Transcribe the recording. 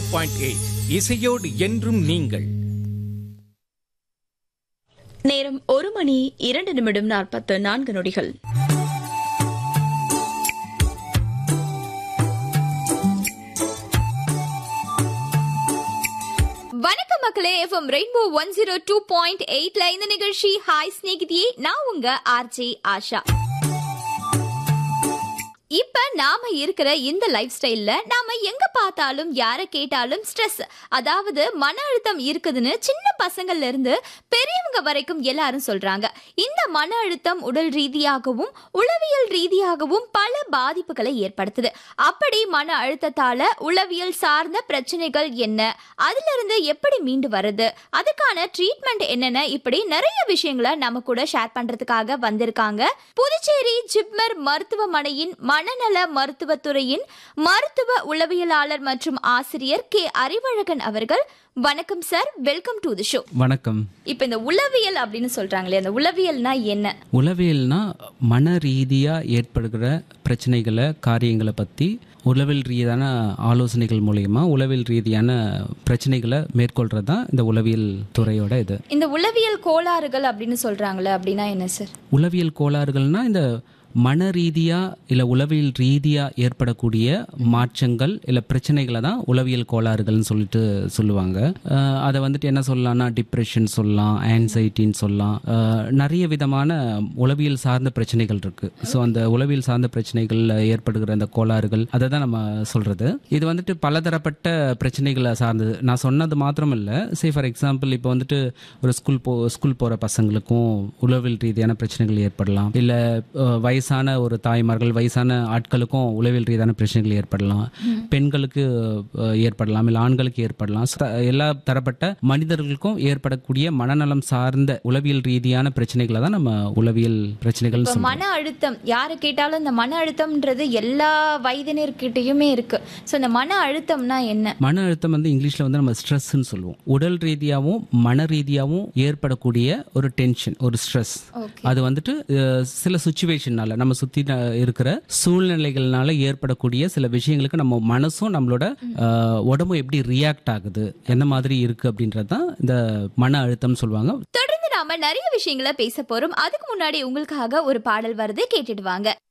point eight இசையோடு என்றும் நீங்கள் நேரம் ஒரு மணி இரண்டு நிமிடம் நாற்பத்து நான்கு நொடிகள் வணக்கம் மக்களே FM rainbow one zero two பாயிண்ட் எயிட்ல இந்த நிகழ்ச்சி ஹாய் ஸ்நேகிதியே நான் உங்க ஆர்ஜே ஆஷா இப்ப நாம இருக்கிற இந்த லைஃப் ஸ்டைல்ல நாம எங்க பார்த்தாலும் யார கேட்டாலும் ஸ்ட்ரெஸ் அதாவது மன அழுத்தம் இருக்குதுன்னு சின்ன பசங்கள்ல இருந்து பெரியவங்க வரைக்கும் எல்லாரும் சொல்றாங்க இந்த மன அழுத்தம் உடல் ரீதியாகவும் உளவியல் ரீதியாகவும் பல பாதிப்புகளை ஏற்படுத்துது அப்படி மன அழுத்தத்தால உளவியல் சார்ந்த பிரச்சனைகள் என்ன அதுல இருந்து எப்படி மீண்டு வருது அதுக்கான ட்ரீட்மெண்ட் என்னென்ன இப்படி நிறைய விஷயங்களை நம்ம கூட ஷேர் பண்றதுக்காக வந்திருக்காங்க புதுச்சேரி ஜிப்மர் மருத்துவமனையின் மனநல மருத்துவத்துறையின் மருத்துவ உளவியலாளர் மற்றும் ஆசிரியர் கே அறிவழகன் அவர்கள் வணக்கம் sir welcome to the show வணக்கம் இப்போ இந்த உளவியல் அப்படின்னு சொல்றாங்களே அந்த உளவியல்னா என்ன உளவியல்னா மன ரீதியாக ஏற்படுகிற பிரச்சனைகளை காரியங்களை பற்றி உளவியல் ரீதியான ஆலோசனைகள் மூலயமா உளவியல் ரீதியான பிரச்சனைகளை மேற்கொள்கிறது தான் இந்த உளவியல் துறையோட இது இந்த உளவியல் கோளாறுகள் அப்படின்னு சொல்றாங்களே அப்படின்னா என்ன சார் உளவியல் கோளாறுகள்னா இந்த மன ரீதியாக இல்லை உளவியல் ரீதியாக ஏற்படக்கூடிய மாற்றங்கள் இல்லை பிரச்சனைகளை தான் உளவியல் கோளாறுகள்னு சொல்லிட்டு சொல்லுவாங்க அஹ் அதை வந்துட்டு என்ன சொல்லலாம்னா டிப்ரெஷன் சொல்லலாம் ஆன்சைட்டின்னு சொல்லலாம் அஹ் நிறைய விதமான உளவியல் சார்ந்த பிரச்சனைகள் இருக்கு ஸோ அந்த உளவியல் சார்ந்த பிரச்சனைகளில் ஏற்படுகிற அந்த கோளாறுகள் அதை தான் நம்ம சொல்றது இது வந்துட்டு பலதரப்பட்ட பிரச்சனைகளை சார்ந்தது நான் சொன்னது மாத்திரம் இல்லை சே ஃபார் எக்ஸாம்பிள் இப்போ வந்துட்டு ஒரு ஸ்கூல் போ ஸ்கூல் போகிற பசங்களுக்கும் உளவியல் ரீதியான பிரச்சனைகள் ஏற்படலாம் இல்லை வயசான ஒரு தாய்மார்கள் வயசான ஆட்களுக்கும் உளவியல் ரீதியான பிரச்சனைகள் ஏற்படலாம் பெண்களுக்கு அஹ், ஏற்படலாம் இல்லை ஆண்களுக்கு ஏற்படலாம் So, த- எல்லா தரப்பட்ட மனிதர்களுக்கும் ஏற்படக்கூடிய மனநலம் சார்ந்த உளவியல் ரீதியான பிரச்சனைகளை தான் நம்ம உளவியல் பிரச்சனைகள் இப்போ சொல்றோம் மன அழுத்தம் யாரை கேட்டாலும் இந்த மன அழுத்தம்ன்றது எல்லா வயதினர்கிட்டயுமே இருக்கு ஸோ இந்த மன அழுத்தம்னா என்ன மன அழுத்தம் வந்து இங்கிலீஷ்ல வந்து நம்ம ஸ்ட்ரெஸ்ன்னு சொல்லுவோம் உடல் ரீதியாகவும் மன ரீதியாகவும் ஏற்படக்கூடிய ஒரு டென்ஷன் ஒரு ஸ்ட்ரெஸ் ஓகே அது வந்துட்டு அஹ், சில சுச்சுவேஷனால நம்ம சுத்தி ந- இருக்கிற சூழ்நிலைகள்னால ஏற்படக்கூடிய சில விஷயங்களுக்கு நம்ம மனசும் நம்மளோட அஹ், உடம்பும் எப்படி ரியாக்ட் ஆகுது எந்த மாதிரி இருக்கு அப்படின்றது தான் இந்த மன அழுத்தம் சொல்லுவாங்க தொடர்ந்து நாம நிறைய விஷயங்களை பேச போறோம் அதுக்கு முன்னாடி உங்களுக்காக ஒரு பாடல் வருது கேட்டுட்டு வாங்க